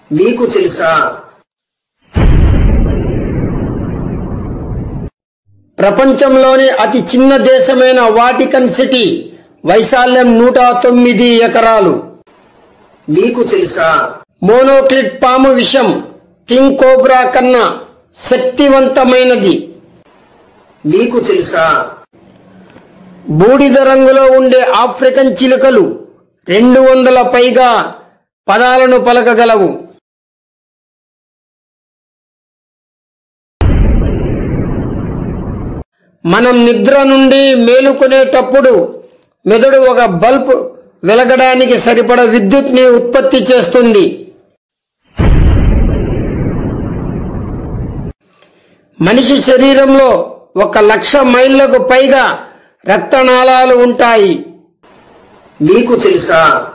మీకు తెలుసా ప్రపంచంలోని అతి చిన్న దేశమైన వాటికన్ సిటీ వైశాల్యం నూట తొమ్మిది ఎకరాలు మీకు తెలుసా మోనోక్లిట్ పాము విషం కింగ్ కోబ్రా కన్నా శక్తివంతమైనది మీకు తెలుసా బూడిద రంగులో ఉండే ఆఫ్రికన్ చిలుకలు రెండు వందల పైగా పదాలను పలకగలవు మనం నిద్ర నుండి మేలుకునేటప్పుడు మెదడు ఒక బల్బ్ వెలగడానికి సరిపడ విద్యుత్ని ఉత్పత్తి చేస్తుంది మనిషి శరీరంలో ఒక లక్ష మైళ్ళకు పైగా రక్తనాళాలు ఉంటాయి మీకు తెలుసా